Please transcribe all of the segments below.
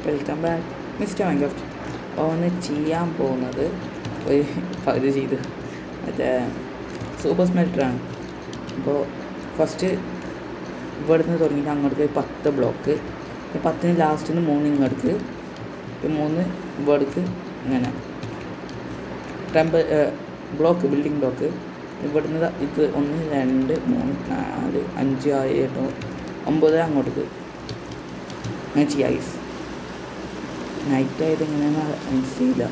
Welcome back mister Minecraft ഒന്ന് ചെയ്യാൻ പോകുന്നത് ഒരു പകുതി ചെയ്ത് മറ്റേ സൂപ്പർ സ്മെൽറ്ററാണ് അപ്പോൾ ഫസ്റ്റ് ഇവിടുന്ന് തുടങ്ങിയിട്ട് അങ്ങോട്ട് പത്ത് ബ്ലോക്ക് പത്തിന് ലാസ്റ്റിൽ നിന്ന് മൂന്ന് ഇങ്ങോട്ട് മൂന്ന് ഇവിടേക്ക് ഇങ്ങനെ ടെമ്പ ബ്ലോക്ക് ബിൽഡിംഗ് ബ്ലോക്ക് ഇവിടുന്ന് ദാ ഇത് ഒന്ന് രണ്ട് മൂന്ന് നാല് അഞ്ച് ആറ് എട്ട് ഒമ്പത് അങ്ങോട്ടേക്ക് അങ്ങനെ ചെയ്യാം ഗൈസ് നൈറ്റ് ആയത് എങ്ങനെയാണെന്ന് മനസ്സിലായില്ല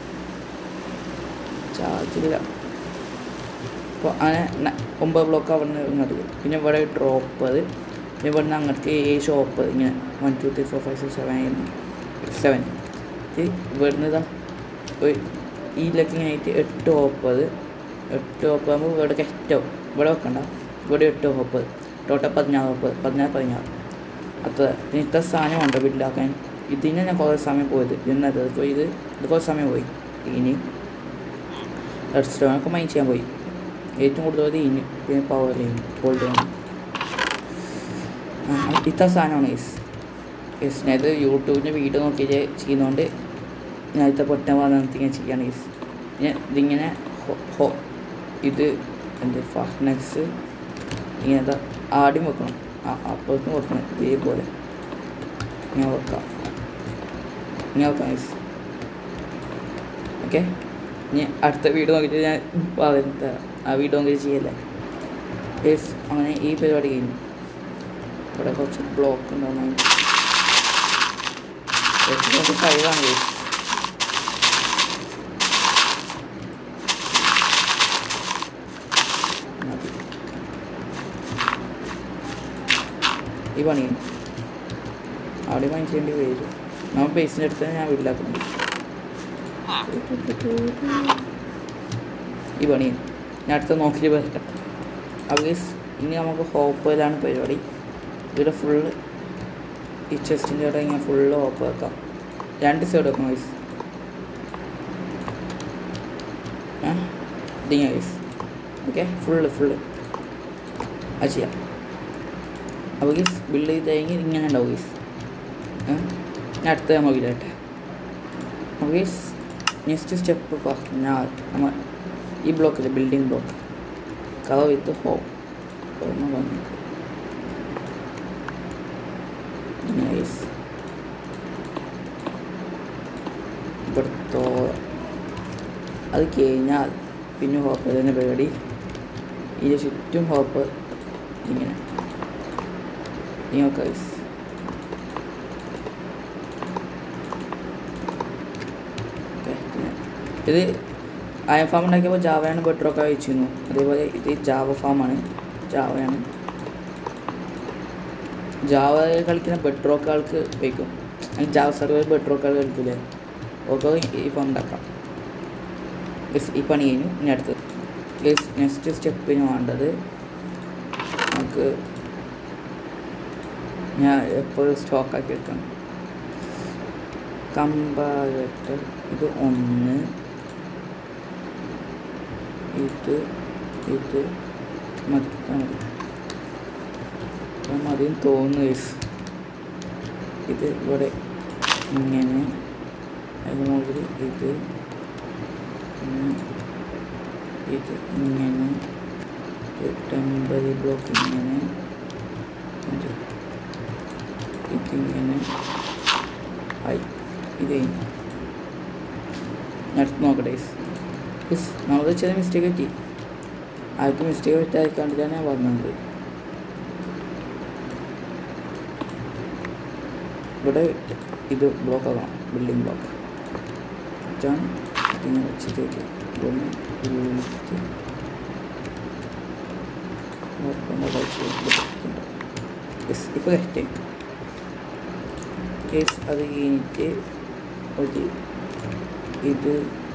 ചാർജില്ല അപ്പോൾ അങ്ങനെ ന- ഒമ്പത് ബ്ലോക്ക് അവിടെ നിന്ന് ഇങ്ങോട്ട് പിന്നെ ഇവിടെ ഡ്രോപ്പ് അത് പിന്നെ ഇവിടെ നിന്ന് അങ്ങോട്ട് ഏഴ് ഷോപ്പ് ഇങ്ങനെ one two three four five six seven seven ഇവിടുന്ന് ഇതാ ഒരു ഇതിലൊക്കെ ഇങ്ങനെ ആയിട്ട് എട്ട് ഹോപ്പത് എട്ട് ഹോപ്പ് ആകുമ്പോൾ ഇവിടെ എട്ടോ ഇവിടെ വെക്കണ്ട ഇവിടെ എട്ട് ഹോപ്പ് ടോട്ടൽ പതിനാറ് ഹോപ്പ് പതിനാറ് പതിനാറ് അത്ര പിന്നെ ഇത്ര സാധനം ഉണ്ടോ ബില്ലാക്കാൻ ഇതിന് ഞാൻ കുറേ സമയം പോയത് ഇന്നത് ഇപ്പോൾ ഇത് ഇത് കുറേ സമയം പോയി ഇനി റെഡ് സ്റ്റോണൊക്കെ മൈൻഡ് ചെയ്യാൻ പോയി ഏറ്റവും കൂടുതൽ ഇനി പിന്നെ പവർ ലൈൻ ഗോൾഡ് ഇത്ര സാധനമാണ് യെസ് യെസ് ഞാൻ ഇത് യൂട്യൂബിൻ്റെ വീഡിയോ നോക്കിയിട്ട് ചെയ്യുന്നതുകൊണ്ട് ഞാൻ ഇത്ര പൊട്ടൻ പറഞ്ഞിട്ട് ഞാൻ ചെയ്യാണ് യെസ് ഞാൻ ഇതിങ്ങനെ ഹോ- ഹോ ഇത് എന്ത് ഫാസ്റ്റ്നെക്സ് ഇങ്ങനെ ആദ്യം വെക്കണം ആ അപ്പുറത്തും വെക്കണം ഇതേപോലെ ഇങ്ങനെ വെക്കാം ഇങ്ങനെ വെക്കാം യെസ് ഓക്കെ ഇനി അടുത്ത വീഡിയോ നോക്കിയിട്ട് ഞാൻ പറയുന്നത് ആ വീഡിയോ നോക്കിയിട്ട് ചെയ്യല്ലേ യെസ് അങ്ങനെ ഈ പരിപാടി കഴിഞ്ഞു ഇവിടെ കുറച്ച് ബ്ലോക്ക് ഉണ്ടാവും ഫൈവാണ് യെസ് മതി ഈ പണിയും അവിടെ പണി ചെയ്യേണ്ടി വരും നമ്മൾ ബേസിൻ്റെ അടുത്ത് ഞാൻ വീട്ടിലാക്കുന്നത് ഈ പണി ഞാൻ അടുത്ത നോക്കിയിട്ട് വരട്ടെ അപ്പോൾ ഇനി നമുക്ക് ഹോപ്പിലാണ് പരിപാടി ഇവിടെ ഫുള്ള് ഈ ചെസ്റ്റിൻ്റെ അവിടെ ഇങ്ങനെ ഫുള്ള് ഹോപ്പ് വെക്കാം രണ്ട് സൈഡ് വെക്കണം വൈസ് ഏ ഇതിങ്ങനെ വൈസ് ഓക്കെ ഫുള്ള് ഫുള്ള് അത് ചെയ്യാം അപ്പോൾ ഗീസ് ബിൽഡ് ചെയ്ത് കഴിഞ്ഞാൽ ഇങ്ങനെ ഉണ്ടാവും ഗീസ് ഞാൻ അടുത്ത നമ്മൾ ഇടട്ടെ അപ്പോൾ ഗീസ് നെക്സ്റ്റ് സ്റ്റെപ്പ് പറഞ്ഞാൽ നമ്മൾ ഈ ബ്ലോക്കില്ലേ building block cover with home ഒന്ന് വന്നിട്ട് നൈസ് ഇവിടുത്തോ അത് കഴിഞ്ഞാൽ പിന്നെ ഹോപ്പ് തന്നെ പരിപാടി ഇതിന് ചുറ്റും ഹോപ്പ് ഇങ്ങനെ നിങ്ങൾക്ക് ഐസ് ഇത് അയൺ ഫാം ഉണ്ടാക്കിയപ്പോൾ ജാവയാണ് ബെറ്ററൊക്കെ വെച്ചിരുന്നു അതേപോലെ ഇത് ജാവ ഫാമാണ് ജാവയാണ് ജാവ കളിക്കുന്ന ബെറ്ററൊക്കെ ആൾക്ക് വയ്ക്കും അല്ലെങ്കിൽ ജാവ സർവർ ബെറ്ററൊക്കെ ആൾ കളിക്കില്ലേ ഒക്കെ ഈ ഫാം ഉണ്ടാക്കാം Yes, ഈ പണി കഴിഞ്ഞു ഇനി അടുത്തത് നെക്സ്റ്റ് സ്റ്റെപ്പിന് വേണ്ടത് നമുക്ക് ഞാൻ എപ്പോഴും സ്റ്റോക്കാക്കി വെക്കണം കമ്പാരറ്റർ ഇത് ഒന്ന് ഇത് ഇത് മതി ഇത്ര മതി ഇത്ര മതിയെന്ന് തോന്നുന്നു guys. ഇത് ഇവിടെ ഇങ്ങനെ അതിന് മുകളിൽ ഇത് ഇങ്ങനെ, ഇത് ഇങ്ങനെ ടെമ്പറി ബ്ലോക്ക് ഇങ്ങനെ ഇത് ഇതിങ്ങനെ ആയി ഇത് കഴിഞ്ഞു. അടുത്ത് നോക്കട്ടെ യെസ് നമ്മൾ ചെറിയ മിസ്റ്റേക്ക് പറ്റി ആർക്ക് മിസ്റ്റേക്ക് പറ്റാതിരിക്കാണ്ടിട്ടാണ് ഞാൻ പറഞ്ഞത് ഇവിടെ ഇത് ബ്ലോക്ക് ആക്കണം ബിൽഡിംഗ് ബ്ലോക്ക് ഇതാണ് ഇതിനെ വെച്ചിട്ട് ഇതൊന്ന് ഉള്ളിലേക്ക് നോക്കുന്ന യെസ് ഇപ്പോൾ കറക്റ്റ് യെസ് അത് കഴിഞ്ഞിട്ട് ഒരു ഇത്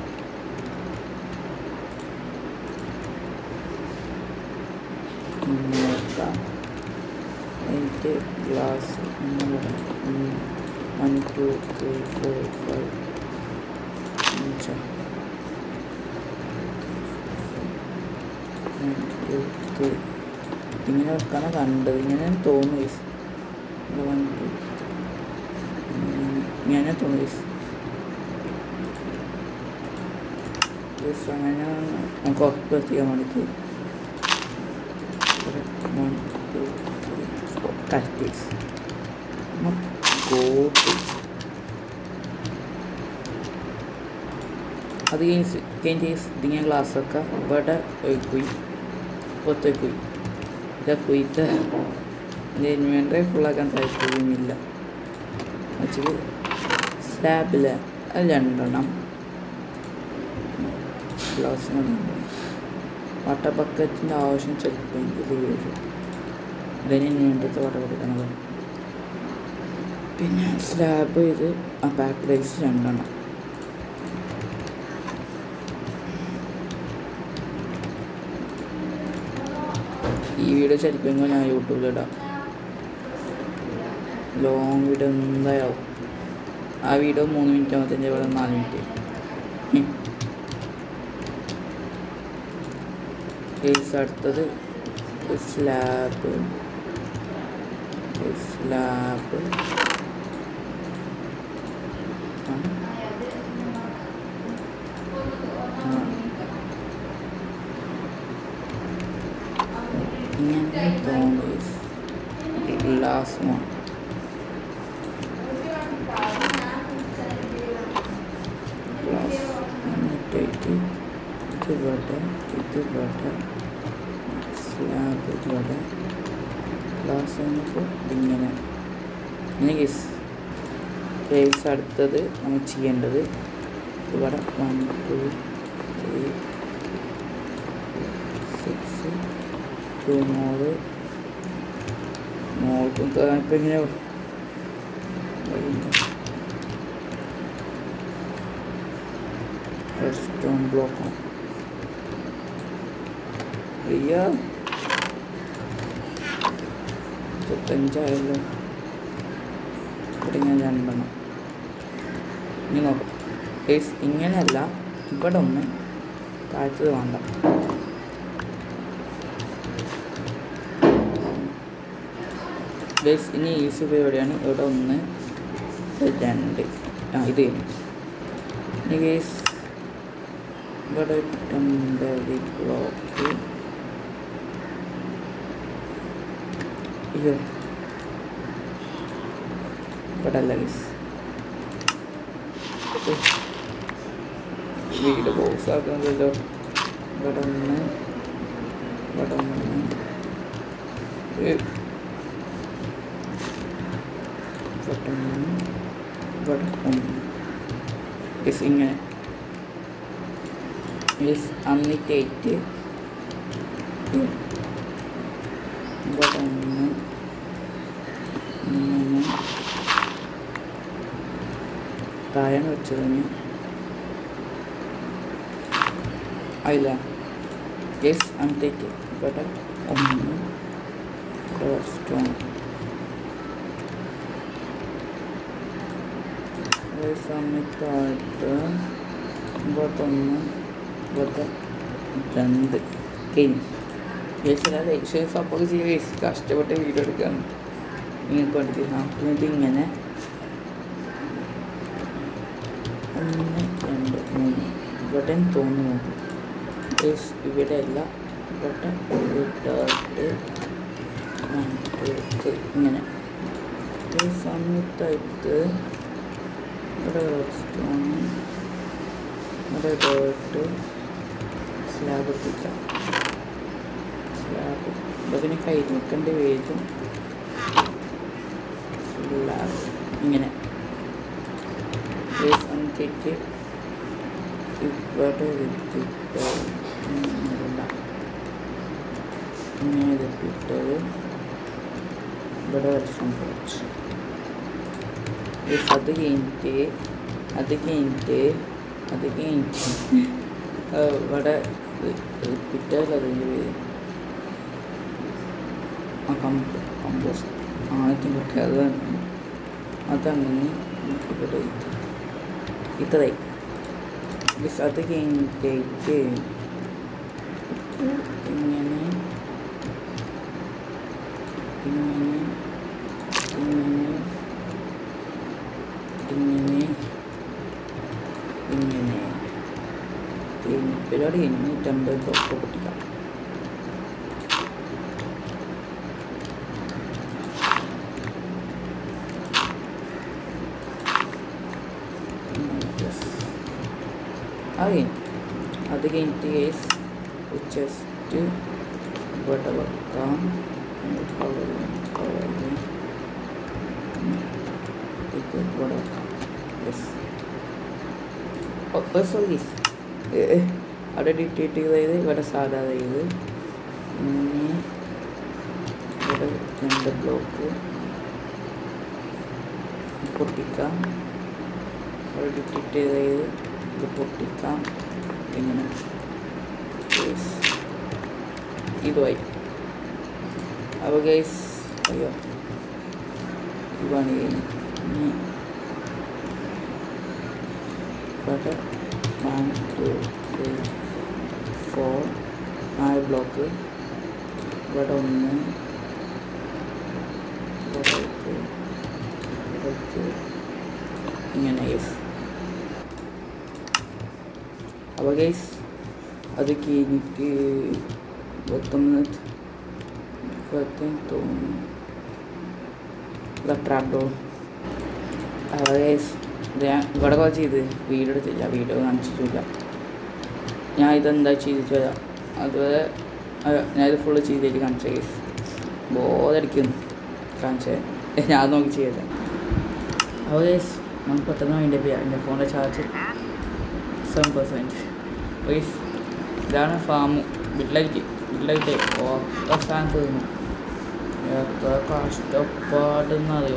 നോക്കാം എന്നിട്ട് glass one two three four five അഞ്ച് വൺ ടു ത്രീ ഇങ്ങനെ വെക്കാനാണ് കണ്ടത് ഇങ്ങനെ തോന്നുന്നു guys. ഇവിടെ വൺ ടു ഇങ്ങനെ തോന്നി അങ്ങനെ നമുക്ക് ഉറപ്പ് എത്തിക്കാൻ വേണ്ടിയിട്ട് one, two, three, four. Catch this. Not go to. അത് കഴിഞ്ഞ് കഴിഞ്ഞ് ഇതിങ്ങനെ ഗ്ലാസ്സൊക്കെ ഇവിടെ ഒഴിക്കുയി പുറത്ത് വയ്ക്കുയി ഇതൊക്കെ കുയിത്ത് ഇൻവെൻ്ററി ഫുള്ളാക്കാൻ താല്പര്യമില്ല വെച്ചിട്ട് സ്ലാബിൽ അത് രണ്ടെണ്ണം ഗ്ലാസ് വാട്ടർ ബക്കറ്റിൻ്റെ ആവശ്യം ചിലപ്പോൾ ഇതിൽ വരും ഇതിന് വേണ്ടത്തെ വാട്ടർ കൊടുക്കണത് പിന്നെ സ്ലാബ് ഇത് ആ പാക്ക് റൈസ് രണ്ടെണ്ണം ഈ വീഡിയോ ചിലപ്പോൾ ഞാൻ യൂട്യൂബിലിടാം ലോങ് വീഡിയോ എന്തായാവും ആ വീഡിയോ മൂന്ന് മിനിറ്റ് ആകുമ്പോൾ ഇവിടെ നാല് മിനിറ്റ് കേസ് അടുത്തത് സ്ലാബ് സ്ലാബ് ഇങ്ങനെ തോന്നി ലാസ്റ്റ് വൺ എന്നിട്ട് ഇത് ഇവിടെ ഇത് ഇവിടെ സ്ലാബ് ഇവിടെ ഗ്ലാസ് നമുക്ക് ഇതിങ്ങനെ ഇങ്ങനെ കേസ് കേസ് അടുത്തത് നമ്മൾ ചെയ്യേണ്ടത് ഇവിടെ one two three six two മോള് മോൾക്കും ഇപ്പം ഇങ്ങനെ സ്റ്റോൺ ബ്ലോക്കാണ് അയ്യോ ഇരുപത്തഞ്ചായല്ലോ ഇവിടെ ഞാൻ രണ്ടെണ്ണം ഇനി നോക്കാം കേസ് ഇങ്ങനെയല്ല ഇവിടെ ഒന്ന് താഴ്ത്തത് വേണ്ട ഗൈസ് ഇനി ഈസി വേ എവിടെയാണ് ഇവിടെ ഒന്ന് രണ്ട് ആ ഇത് ഇനി ഗൈസ് ഇവിടെ ടെമ്പററി ബ്ലോക്ക് അയ്യോ ഇവിടെ അല്ല ഗൈസ് വീട് ബോക്സ് ആക്കുന്നതല്ലോ ഇവിടെ ഒന്ന് ഇവിടെ ഒന്ന് ഏ, ഇവിടെ ഒന്ന് ഇവിടെ ഒന്ന് ഗൈസ് ഇങ്ങനെ ഗൈസ് അന്നിട്ടേറ്റ് ഇവിടെ ഒന്ന് ഇങ്ങനെ താഴെ വെച്ചത് ഞാൻ ആയില്ല യെസ് അന്നത്തേക്ക് ഇവിടെ ഒന്ന് ഇവിടെ സ്റ്റോൺ സമയത്തായിട്ട് ഇവിടെ ഒന്ന് ഇവിടെ രണ്ട് കഴിഞ്ഞു യേശു അതെ യേശു സപ്പോർട്ട് ചെയ്യുക യേശു കഷ്ടപ്പെട്ട് വീഡിയോ എടുക്കുകയാണ് നിങ്ങൾക്ക് വേണ്ടിയിട്ട് ആ എന്നിട്ട് ഇങ്ങനെ ഒന്ന് രണ്ട് മൂന്ന് ഇവിടെ തോന്നുന്നു യേശു ഇവിടെ അല്ല ഇവിടെ ഇട്ടിട്ട് നമുക്ക് ഇങ്ങനെ ഈ സമയത്തായിട്ട് ഇവിടെ സ്റ്റോൺ ഇവിടെ ഇട്ട് സ്ലാബ് എത്തിക്കാം സ്ലാബ് ഇതിന് കൈ നിൽക്കേണ്ടി വരും സ്ലാബ് ഇങ്ങനെ ഈ സമയത്തേക്ക് ഇവിടെ എത്തിയിട്ട് ഇങ്ങനെയല്ല ഇങ്ങനെ എത്തിയിട്ടത് ഇവിടെ വർഷം കുറച്ച് Yes, അത് കഴിഞ്ഞിട്ട് അത് കഴിഞ്ഞിട്ട് അത് കഴിഞ്ഞിട്ട് ആ, ഇവിടെ പിറ്റേലതിൻ്റെ പേര് ആ കമ്പ് കമ്പോസ്റ്റ് ആദ്യം കിട്ടിയ അത് തന്നെ അതങ്ങനെ ഇവിടെ ഇട്ട്. ഇത്രയായി Yes, അത് കഴിഞ്ഞിട്ട് ഇങ്ങനെ ഇങ്ങനെ ഇങ്ങനെ ഇങ്ങനെ ഇങ്ങനെ പിന്നെ പരിപാടി എണ്ണൂറ്റമ്പത് ബ്ലോക്ക് പൊട്ടിക്കാം again അത് കഴിഞ്ഞിട്ട് കേസ് ജസ്റ്റ് ഇവിടെ വെക്കാം കളർ കളർ ഇത് ഇവിടെ വെക്കാം യെസ് സോറി അവിടെ ഡിറ്റേറ്റ് ചെയ്ത് ഇവിടെ സാധാ ചെയ്ത് പിന്നെ ഇവിടെ രണ്ട് ബ്ലോക്ക് പൊട്ടിക്കാം അവിടെ ഡിറ്റേറ്റ് ചെയ്ത് ഇത് പൊട്ടിക്കാം ഇങ്ങനെ Yes. ഇതുമായി അപ്പോൾ ഗൈസ് അയ്യോ ഈ പണി കഴിഞ്ഞു ഇനി ഇവിടെ വൺ ടു ത്രീ ഫോർ നാല് ബ്ലോക്ക് ഇവിടെ ഒന്ന് ഇവിടെ ഇത്, ഇവിടെ ഇത്. ഇങ്ങനെ യെസ് അപ്പോൾ ഗൈസ് അത് കഴിഞ്ഞിട്ട് ഇരുപത്തൊന്ന് ഇരുപത്തൊന്ന് തോന്നുന്നു ട്രാപ്പ് ഡോർ അപ്പോൾ ഗൈസ് ഇത് ഞാൻ ഇവിടെ കുറച്ച് ചെയ്ത് വീഡിയോ എടുത്തില്ല വീഡിയോ കാണിച്ചിട്ടില്ല ഞാൻ ഇതെന്താ ചെയ്തിട്ട് വരാം അതുവരെ അഹ് ഞാനിത് ഫുള്ള് ചെയ്തിട്ട് കാണിച്ച കേസ് ബോധടിക്കുന്നു കാണിച്ചേ ഞാൻ നോക്കി ചെയ്തില്ല അപ്പോൾ ഗൈസ് നമുക്ക് പെട്ടെന്ന് വേണ്ടി ചെയ്യാം എൻ്റെ ഫോണിൻ്റെ ചാർജ് സെവൻ പെർസെൻറ്റ് ഗൈസ് ഇതാണ് ഫാം ബിഡ്ലൈറ്റ് ബിഡ്ലൈറ്റ് ഒക്കെ സാധനം തീർന്നു എത്ര കഷ്ടപ്പാടെന്നറിയോ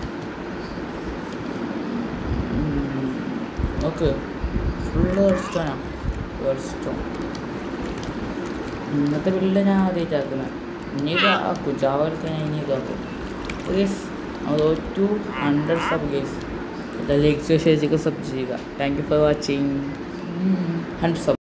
ഓക്കെ ഫുള്ള് സ്റ്റോനാ സ്റ്റോൺ ഇന്നത്തെ ബില്ല് ഞാൻ ആദ്യമായിട്ട് ആക്കുന്നത് ഇനി ഇത് ആക്കും ജാവ കളിക്കാൻ ഞാൻ ഇനി ഇതാക്കും ഗേസ് അത് two hundred sub guys like ശേഷിക്ക് സബ് ചെയ്യുക thank you for watching hundred sub